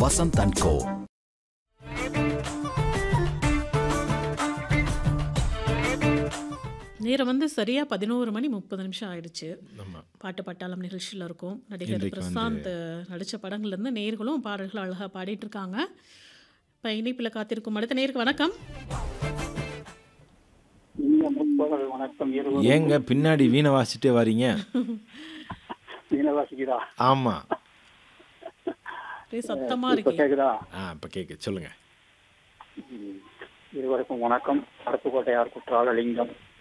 Vasanth and கோ நேரம் வந்து சரியா பதினோரு மணி முப்பது நிமிஷம் ஆயிடுச்சு ஆமா பாட்டு பட்டாளம் நிகழ்ச்சியில் இருக்கும் நடிகர் இன்றைக்கு பிரசாந்த் நடித்த படங்கள்லேருந்து நேர்களும் பாடல்கள் அழகாக பாடிட்டு இருக்காங்க இப்போ இணைப்பில் காத்திருக்கும் அடுத்த நேருக்கு வணக்கம் இனிய முற்பகல் வணக்கம் இருவர் ஏங்க பின்னாடி வீணை வாசிட்டே வரீங்க மீனவாசிக்குதா ஆமா ஒரே சத்தமாக இப்ப இருக்கு கேக்குதா ஆ இப்போ கேட்க சொல்லுங்க இருவருக்கும் வணக்கம் அருப்புக்கோட்டையார் குற்றால லிங்கம்